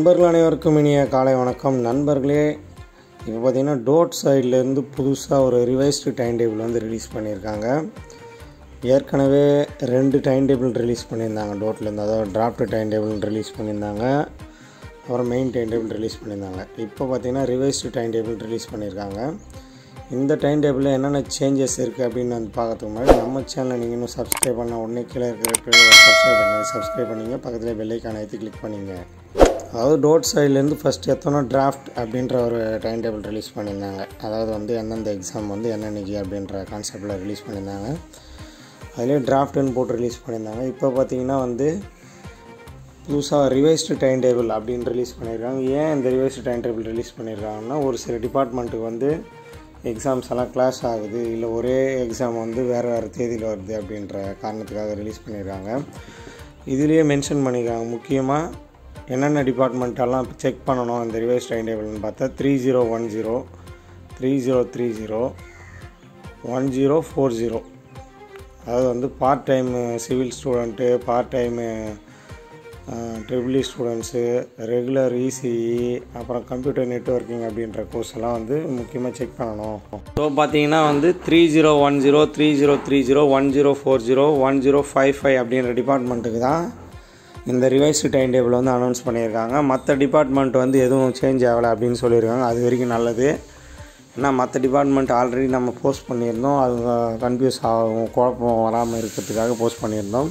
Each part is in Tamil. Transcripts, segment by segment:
நண்பர்கள் அனைவருக்கும் இனிய காலை வணக்கம் நண்பர்களே இப்போ பார்த்தீங்கன்னா டோட் சைட்லேருந்து புதுசாக ஒரு ரிவைஸ்டு டைம் டேபிள் வந்து ரிலீஸ் பண்ணியிருக்காங்க ஏற்கனவே ரெண்டு டைம் டேபிள் ரிலீஸ் பண்ணியிருந்தாங்க டோட்லேருந்து அதாவது டிராஃப்ட் டைம் டேபிள் ரிலீஸ் பண்ணியிருந்தாங்க அப்புறம் மெயின் டைம் டேபிள் ரிலீஸ் பண்ணியிருந்தாங்க இப்போ பார்த்தீங்கன்னா ரிவைஸ்டு டைம் டேபிள் ரிலீஸ் பண்ணியிருக்காங்க இந்த டைம் டேபிளில் என்னென்ன சேஞ்சஸ் இருக்குது அப்படின்னு வந்து பார்க்கறதுக்கு முன்னாடி நம்ம சேனலை நீங்கள் இன்னும் சப்ஸ்கிரைப் பண்ண உடனே கீழே இருக்கிற சப்ஸ்கிரைப் பண்ணுங்கள் சப்ஸ்கிரைப் பண்ணிங்க பக்கத்தில் பெல்லைக்கான ஏற்றி கிளிக் பண்ணிங்க அதாவது டோட் சைட்லேருந்து ஃபஸ்ட் எத்தனை டிராஃப்ட் அப்படின்ற ஒரு டைம் டேபிள் ரிலீஸ் பண்ணியிருந்தாங்க அதாவது வந்து எந்தெந்த எக்ஸாம் வந்து என்னென்னக்கு அப்படின்ற கான்செப்டில் ரிலீஸ் பண்ணியிருந்தாங்க அதுலேயே டிராஃப்ட்டுன்னு போட்டு ரிலீஸ் பண்ணியிருந்தாங்க இப்போ பார்த்தீங்கன்னா வந்து புதுசாக ரிவைஸ்டு டைம் டேபிள் அப்படின்னு ரிலீஸ் பண்ணியிருக்காங்க ஏன் இந்த ரிவைஸ்டு டைம் டேபிள் ரிலீஸ் பண்ணியிருக்காங்கன்னா ஒரு சில டிபார்ட்மெண்ட்டுக்கு வந்து எக்ஸாம்ஸ் எல்லாம் கிளாஸ் ஆகுது இல்லை ஒரே எக்ஸாம் வந்து வேறு வேறு தேதியில் வருது அப்படின்ற காரணத்துக்காக ரிலீஸ் பண்ணியிருக்காங்க இதுலேயே மென்ஷன் பண்ணியிருக்காங்க முக்கியமாக என்னென்ன டிபார்ட்மெண்ட்டெல்லாம் செக் பண்ணணும் இந்த ரிவைஸ் டைம் டேபிள்னு பார்த்தா three zero one zero three zero three zero one zero four zero அதாவது வந்து part time civil student part time triple E students regular ECE அப்புறம் கம்ப்யூட்டர் நெட்ஒர்க்கிங் அப்படின்ற கோர்ஸ் எல்லாம் வந்து முக்கியமாக செக் பண்ணணும் ஸோ பார்த்தீங்கன்னா வந்து three zero one zero three zero three zero one zero four zero one zero five five அப்படின்ற டிபார்ட்மெண்ட்டுக்கு தான் இந்த ரிவைஸ்டு டைம் டேபிள் வந்து அனௌன்ஸ் பண்ணியிருக்காங்க மற்ற டிபார்ட்மெண்ட் வந்து எதுவும் சேஞ்ச் ஆகலை அப்படின்னு சொல்லியிருக்காங்க அது வரைக்கும் நல்லது ஏன்னா மற்ற டிபார்ட்மெண்ட் ஆல்ரெடி நம்ம போஸ்ட் பண்ணியிருந்தோம் அது கன்ஃபியூஸ் ஆகும் குழப்பம் வராமல் இருக்கிறதுக்காக போஸ்ட் பண்ணியிருந்தோம்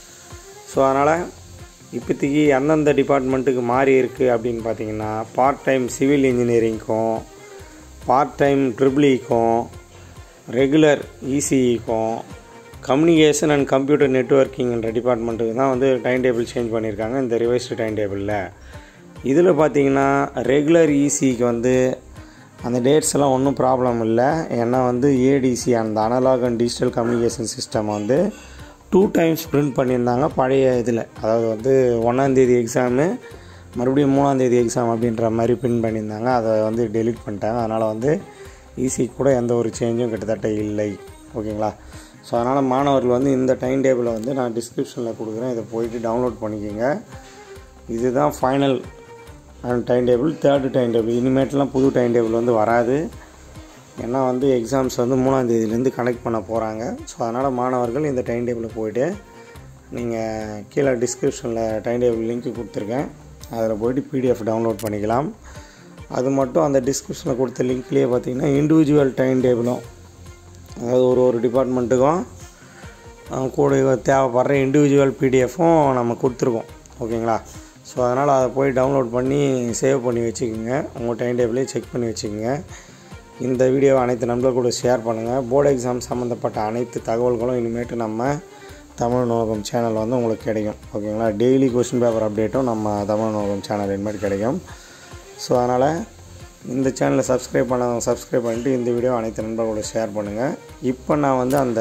ஸோ அதனால் இப்போதைக்கு அந்தந்த டிபார்ட்மெண்ட்டுக்கு மாறி இருக்குது அப்படின்னு பார்த்தீங்கன்னா பார்ட் டைம் சிவில் இன்ஜினியரிங்க்கும் பார்ட் டைம் ட்ரிபிளிக்கும் ரெகுலர் இசிஇக்கும் கம்யூனிகேஷன் அண்ட் கம்ப்யூட்டர் நெட்ஒர்க்கிங்ன்ற டிபார்ட்மெண்ட்டுக்கு தான் வந்து டைம் டேபிள் சேஞ்ச் பண்ணியிருக்காங்க இந்த ரிவைஸ்டு டைம் டேபிளில் இதில் பார்த்தீங்கன்னா ரெகுலர் இசிக்கு வந்து அந்த டேட்ஸ் எல்லாம் ஒன்றும் ப்ராப்ளம் இல்லை ஏன்னா வந்து ஏடிசி அந்த analogue and digital communication system வந்து டூ டைம்ஸ் பிரிண்ட் பண்ணியிருந்தாங்க பழைய இதில் அதாவது வந்து ஒன்றாந்தேதி எக்ஸாமு மறுபடியும் மூணாந்தேதி எக்ஸாம் அப்படின்ற மாதிரி பிரிண்ட் பண்ணியிருந்தாங்க அதை வந்து டெலிட் பண்ணிட்டாங்க அதனால் வந்து ஈஸி கூட எந்த ஒரு சேஞ்சும் கிட்டத்தட்ட இல்லை ஓகேங்களா ஸோ அதனால் மாணவர்கள் வந்து இந்த டைம் டேபிளை வந்து நான் டிஸ்கிரிப்ஷனில் கொடுக்குறேன் இதை போயிட்டு டவுன்லோட் பண்ணிக்கோங்க இதுதான் final time table third time table இனிமேட்லாம் புது டைம் டேபிள் வந்து வராது ஏன்னா வந்து எக்ஸாம்ஸ் வந்து மூணாந்தேதியிலேருந்து கனெக்ட் பண்ண போகிறாங்க ஸோ அதனால் மாணவர்கள் இந்த டைம் டேபிளில் போய்ட்டு நீங்கள் கீழே டிஸ்கிரிப்ஷனில் டைம் டேபிள் லிங்க் கொடுத்துருக்கேன் அதில் போய்ட்டு பிடிஎஃப் டவுன்லோட் பண்ணிக்கலாம் அது மட்டும் அந்த டிஸ்கிரிப்ஷனில் கொடுத்த லிங்க்லேயே பார்த்தீங்கன்னா இண்டிவிஜுவல் டைம் டேபிளும் அதாவது ஒரு ஒரு டிபார்ட்மெண்ட்டுக்கும் கூட தேவைப்படுற இண்டிவிஜுவல் பிடிஎஃப்பும் நம்ம கொடுத்துருக்கோம் ஓகேங்களா ஸோ அதனால் அதை போய் டவுன்லோட் பண்ணி சேவ் பண்ணி வச்சுக்கோங்க உங்கள் டைம் டேபிளே செக் பண்ணி வச்சுக்கோங்க இந்த வீடியோவை அனைத்து நண்பர்கள் கூட ஷேர் பண்ணுங்கள் போர்டு எக்ஸாம் சம்மந்தப்பட்ட அனைத்து தகவல்களும் இனிமேட்டு நம்ம தமிழ் நோகம் சேனல் வந்து உங்களுக்கு கிடைக்கும் ஓகேங்களா டெய்லி கொஸ்டின் பேப்பர் அப்டேட்டும் நம்ம தமிழ் நோகம் சேனல் இனிமேட்டு கிடைக்கும் ஸோ அதனால் இந்த சேனலை சப்ஸ்கிரைப் பண்ணாதவங்க சப்ஸ்கிரைப் பண்ணிட்டு இந்த வீடியோ அனைத்து நண்பர்களோட ஷேர் பண்ணுங்கள் இப்போ நான் வந்து அந்த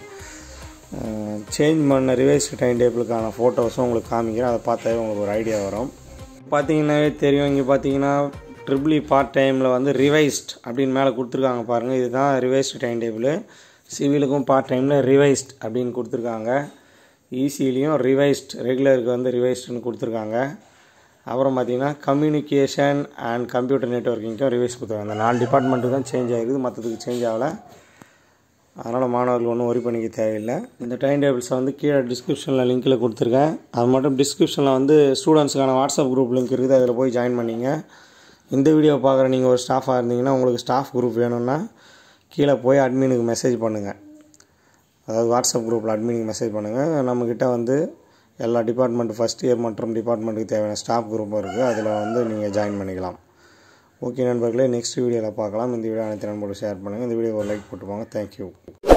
சேஞ்ச் பண்ண ரிவைஸ் டைம் டேபிளுக்கான ஃபோட்டோஸும் உங்களுக்கு காமிக்கிறேன் அதை பார்த்தாவே உங்களுக்கு ஒரு ஐடியா வரும் பார்த்தீங்கன்னாவே தெரியும் இங்கே பார்த்தீங்கன்னா ட்ரிபிளி பார்ட் டைமில் வந்து ரிவைஸ்ட் அப்படின்னு மேலே கொடுத்துருக்காங்க பாருங்கள் இதுதான் ரிவைஸ்டு டைம் டேபிள் சிவிலுக்கும் பார்ட் டைமில் ரிவைஸ்ட் அப்படின்னு கொடுத்துருக்காங்க ஈசிலையும் ரிவைஸ்ட் ரெகுலருக்கு வந்து ரிவைஸ்டுன்னு கொடுத்துருக்காங்க அப்புறம் பார்த்தீங்கன்னா கம்யூனிகேஷன் அண்ட் கம்ப்யூட்டர் நெட்ஒர்க்கிங்க்கும் ரிவைஸ் கொடுத்துருக்காங்க அந்த நாலு டிபார்ட்மெண்ட்டு தான் சேஞ்ச் ஆகிருக்குது மற்றதுக்கு சேஞ்ச் ஆகலை அதனால் மாணவர்கள் ஒன்றும் ஒரி பண்ணிக்க தேவையில்லை இந்த டைம் டேபிள்ஸை வந்து கீழே டிஸ்கிரிப்ஷனில் லிங்க்கில் கொடுத்துருக்கேன் அது மட்டும் டிஸ்கிரிப்ஷனில் வந்து ஸ்டூடெண்ட்ஸுக்கான வாட்ஸ்அப் குரூப் லிங்க் இருக்குது அதில் போய் ஜாயின் பண்ணிங்க இந்த வீடியோ பார்க்குற நீங்கள் ஒரு ஸ்டாஃபாக இருந்தீங்கன்னா உங்களுக்கு ஸ்டாஃப் குரூப் வேணும்னா கீழே போய் அட்மினுக்கு மெசேஜ் பண்ணுங்கள் அதாவது வாட்ஸ்அப் குரூப்பில் அட்மினுக்கு மெசேஜ் பண்ணுங்கள் நம்மக்கிட்ட வந்து எல்லா டிபார்ட்மெண்ட் ஃபஸ்ட் இயர் மற்றும் டிபார்ட்மெண்ட்டுக்கு தேவையான ஸ்டாஃப் குரூப்பும் இருக்குது அதில் வந்து நீங்கள் ஜாயின் பண்ணிக்கலாம் ஓகே நண்பர்களே நெக்ஸ்ட் வீடியோவில் பார்க்கலாம் இந்த வீடியோ அனைத்து நண்பர்களும் ஷேர் பண்ணுங்கள் இந்த வீடியோ ஒரு லைக் போட்டு போங்க தேங்க்யூ